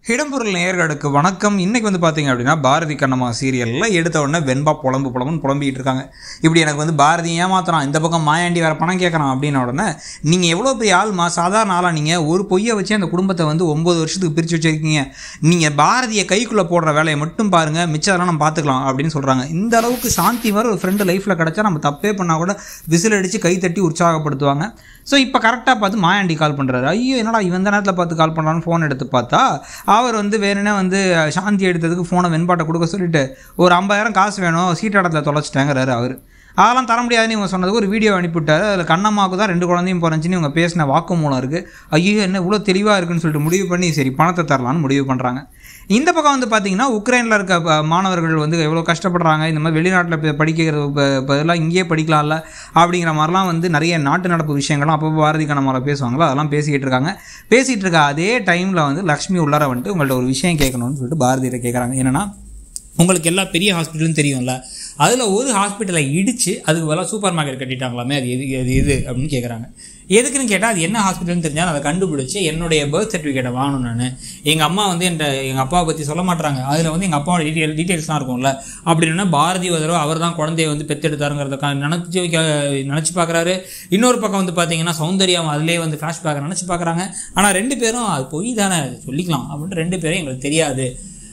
இடம்பொருள் நேயர்களுக்கு வணக்கம் இன்னைக்கு வந்து பார்த்தீங்க அப்படின்னா பாரதி கண்ணம்மா சீரியலில் எடுத்த உடனே வெண்பா புலம்பு புலம்புன்னு புலம்பிட்டு இருக்காங்க இப்படி எனக்கு வந்து பாரதி ஏமாத்துறான் இந்த பக்கம் மாயாண்டி வேற பணம் கேட்குறான் அப்படின்ன உடனே நீங்கள் எவ்வளோ பெரிய ஆள்மா சாதாரண ஆளாக நீங்கள் ஒரு பொய்யை வச்சு அந்த குடும்பத்தை வந்து ஒம்பது வருஷத்துக்கு பிரித்து வச்சிருக்கீங்க நீங்கள் பாரதியை கைக்குள்ளே போடுற வேலையை மட்டும் பாருங்கள் மிச்சதெல்லாம் நம்ம பார்த்துக்கலாம் அப்படின்னு சொல்கிறாங்க இந்த அளவுக்கு சாந்தி மாதிரி ஒரு ஃப்ரெண்டு லைஃப்பில் கிடச்சா நம்ம தப்பே பண்ணால் கூட விசில் அடித்து கை தட்டி உற்சாகப்படுத்துவாங்க ஸோ இப்போ கரெக்டாக பார்த்து மாயாண்டி கால் பண்ணுறாரு ஐயோ என்னடா இவன் நேரத்தில் பார்த்து கால் பண்ணுறான்னு ஃபோன் எடுத்து பார்த்தா அவர் வந்து வேணும்னே வந்து சாந்தி எடுத்ததுக்கு ஃபோனை வெண்பாட்டை கொடுக்க சொல்லிட்டு ஒரு ஐம்பதாயிரம் காசு வேணும் சீட்டாட்டத்தில் தொலைச்சிட்டேங்கிறாரு அவர் அதெல்லாம் தர முடியாதுன்னு இவங்க சொன்னதுக்கு ஒரு வீடியோ அனுப்பிவிட்டாரு அதில் கண்ணம்மாவுக்கு தான் ரெண்டு குழந்தையும் பிறந்துச்சுன்னு இவங்க பேசின வாக்குமூலம் இருக்குது ஐயோ என்ன இவ்வளோ தெளிவாக இருக்குன்னு சொல்லிட்டு முடிவு பண்ணி சரி பணத்தை தரலான்னு முடிவு பண்ணுறாங்க இந்த பக்கம் வந்து பார்த்தீங்கன்னா உக்ரைனில் இருக்க ப- மாணவர்கள் வந்து எவ்வளோ கஷ்டப்படுறாங்க இந்த மாதிரி வெளிநாட்டில் படிக்கிறது ப- பதிலாக இங்கேயே படிக்கலாம்ல அப்படிங்கிற மாதிரிலாம் வந்து நிறைய நாட்டு நடப்பு விஷயங்கள்லாம் அப்போ பாரதி கண்ணம்மாவில் பேசுவாங்களோ அதெல்லாம் பேசிக்கிட்டு இருக்காங்க பேசிகிட்டு இருக்க அதே டைமில் வந்து லக்ஷ்மி உள்ளார வந்துட்டு உங்கள்ட்ட ஒரு விஷயம் கேட்கணும்னு சொல்லிட்டு பாரதியிட்ட கேட்குறாங்க என்னன்னா உங்களுக்கு எல்லா பெரிய ஹாஸ்பிட்டலும் தெரியும்ல அதில் ஒரு ஹாஸ்பிட்டலை இடித்து அதுக்கு பதிலாக சூப்பர் மார்க்கெட் கட்டிட்டாங்களாமே அது எது எது எது அப்படின்னு கேட்குறாங்க எதுக்குன்னு கேட்டால் அது என்ன ஹாஸ்பிட்டல்னு தெரிஞ்சால் அதை கண்டுபிடிச்சி என்னுடைய பர்த் சர்டிஃபிகேட்டை வாங்கணும் நான் எங்கள் அம்மா வந்து என்கிட்ட எங்கள் அப்பாவை பற்றி சொல்ல மாட்டாங்க அதில் வந்து எங்கள் அப்பாவோட டீட்டெயில் டீட்டெயில்ஸ்லாம் இருக்கும்ல அப்படின்னா பாரதி ஒரு தடவை அவர் தான் குழந்தைய வந்து பெற்றெடுத்தாருங்கிறத நினச்சி வைக்க நினச்சி பார்க்குறாரு இன்னொரு பக்கம் வந்து பார்த்தீங்கன்னா சௌந்தர்யம் அதிலே வந்து ஃப்ளாஷ்பேக்கை நினச்சி பார்க்குறாங்க ஆனால் ரெண்டு பேரும் அது பொய் தானே சொல்லிக்கலாம் அப்படின்ட்டு ரெண்டு பேரும் எங்களுக்கு தெரியாது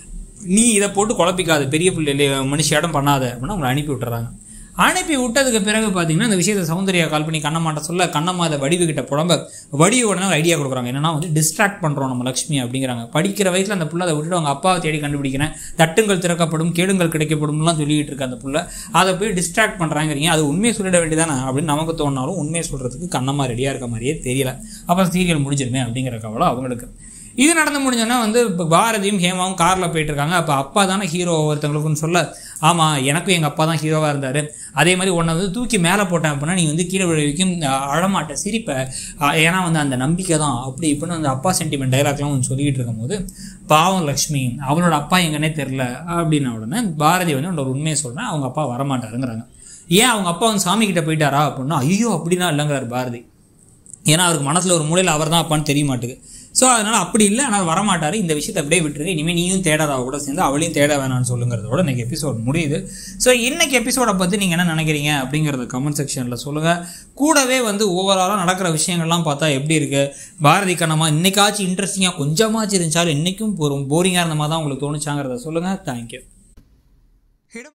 நீ இதை போட்டு குழப்பிக்காத பெரிய பிள்ளை மனுஷ இடம் பண்ணாத அப்படின்னா உங்களை அனுப்பி விட்டுறாங்க அனுப்பி விட்டதுக்கு பிறகு பார்த்தீங்கன்னா இந்த விஷயத்தை சௌந்தர்யா கால் பண்ணி கண்ணம்மாட்ட சொல்ல கண்ணம்மா அதை வடிவு கிட்ட புலம்ப வடிவு உடனே ஒரு ஐடியா கொடுக்குறாங்க என்னன்னா வந்து டிஸ்ட்ராக்ட் பண்ணுறோம் நம்ம லக்ஷ்மி அப்படிங்கிறாங்க படிக்கிற வயசில் அந்த புள்ள அதை விட்டுட்டு அவங்க அப்பாவை தேடி கண்டுபிடிக்கிறேன் தட்டுங்கள் திறக்கப்படும் கேடுங்கள் கிடைக்கப்படும்லாம் சொல்லிட்டு இருக்க அந்த புள்ள அதை போய் டிஸ்ட்ராக்ட் பண்ணுறாங்கிறீங்க அது உண்மையை சொல்லிட வேண்டியதானே அப்படின்னு நமக்கு தோணாலும் உண்மையை சொல்கிறதுக்கு கண்ணம்மா ரெடியாக இருக்க மாதிரியே தெரியல அப்போ சீரியல் முடிஞ்சிருமே அப்படிங்கிற கவலை அவங்களுக்கு இது நடந்து முடிஞ்சோன்னா வந்து இப்போ பாரதியும் ஹேமாவும் காரில் போயிட்டு இருக்காங்க அப்போ அப்பா தானே ஹீரோ ஒருத்தவங்களுக்குன்னு சொல்ல ஆமாம் எனக்கும் எங்கள் அப்பா தான் ஹீரோவாக இருந்தார் அதே மாதிரி உன்னை வந்து தூக்கி மேலே போட்டேன் அப்படின்னா நீ வந்து கீழே விழுவிக்கும் அழமாட்ட சிரிப்ப அஹ் ஏன்னா வந்து அந்த நம்பிக்கை தான் அப்படி இப்படின்னு அந்த அப்பா சென்டிமெண்ட் டைலாக்லாம் வந்து சொல்லிக்கிட்டு இருக்கும்போது பாவம் லக்ஷ்மி அவளோட அப்பா எங்கன்னே தெரில அப்படின்ன உடனே பாரதி வந்து அவனோட ஒரு உண்மையை சொல்கிறேன் அவங்க அப்பா வரமாட்டாருங்கிறாங்க ஏன் அவங்க அப்பா வந்து சாமி கிட்ட போயிட்டாரா அப்படின்னா ஐயோ அப்படின்னா இல்லைங்கிறார் பாரதி ஏன்னா அவருக்கு மனசில் ஒரு மூலையில் அவர் தான் அப்பான்னு தெரிய மாட்டுது ஸோ அதனால் அப்படி இல்லை ஆனால் வரமாட்டார் இந்த விஷயத்தை அப்படியே விட்டுருங்க இனிமேல் நீயும் தேடாத அவ கூட சேர்ந்து அவளையும் தேட வேணாம்னு சொல்லுங்கிறதோட இன்னைக்கு எபிசோட் முடியுது ஸோ இன்னைக்கு எபிசோடை பற்றி நீங்கள் என்ன நினைக்கிறீங்க அப்படிங்கிறத கமெண்ட் செக்ஷனில் சொல்லுங்கள் கூடவே வந்து ஓவராலாக நடக்கிற விஷயங்கள்லாம் பார்த்தா எப்படி இருக்குது பாரதி கண்ணம்மா இன்னைக்காச்சும் இன்ட்ரெஸ்டிங்காக கொஞ்சமாச்சும் இருந்துச்சாலும் இன்றைக்கும் ஒரு போரிங்காக இருந்த மாதிரி தான் உங்களுக்கு தோணுச்சாங்கிறத சொல்லுங்கள் தேங்க்யூ